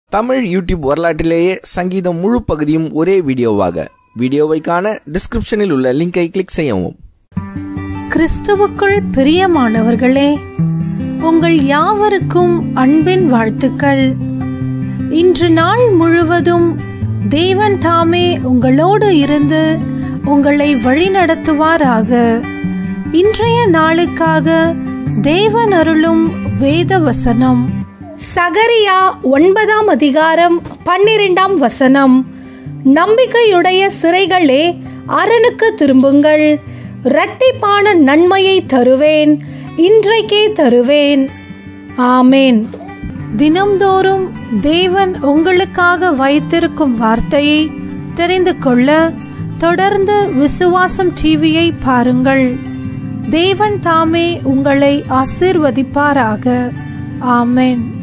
Tamil YouTube வரலாற்றிலேயே சங்கீதம் முழு பகுதியும் ஒரே வீடியோவாக வீடியோவை காண டிஸ்கிரிப்ஷனில் உள்ள லிங்கை கிளிக் செய்யவும் கிறிஸ்துவுக்குள் பிரியமானவர்களே உங்கள் யாவருக்கும் அன்பின் வாழ்த்துக்கள் இன்று நாள் முழுவதும் தேவன் தாமே உங்களோடு இருந்து உங்களை வழிநடத்துவாராக இன்றைய நாளுக்காக தேவன் அருளும் வேத வசனம் சகரியா ஒன்பதாம் அதிகாரம் பன்னிரெண்டாம் வசனம் நம்பிக்கையுடைய சிறைகளே அரணுக்கு திரும்புங்கள் இரட்டிப்பான நன்மையை தருவேன் இன்றைக்கே தருவேன் ஆமேன் தினம்தோறும் தேவன் உங்களுக்காக வைத்திருக்கும் வார்த்தையை தெரிந்து கொள்ள தொடர்ந்து விசுவாசம் டிவியை பாருங்கள் தேவன் தாமே உங்களை ஆசிர்வதிப்பாராக ஆமென்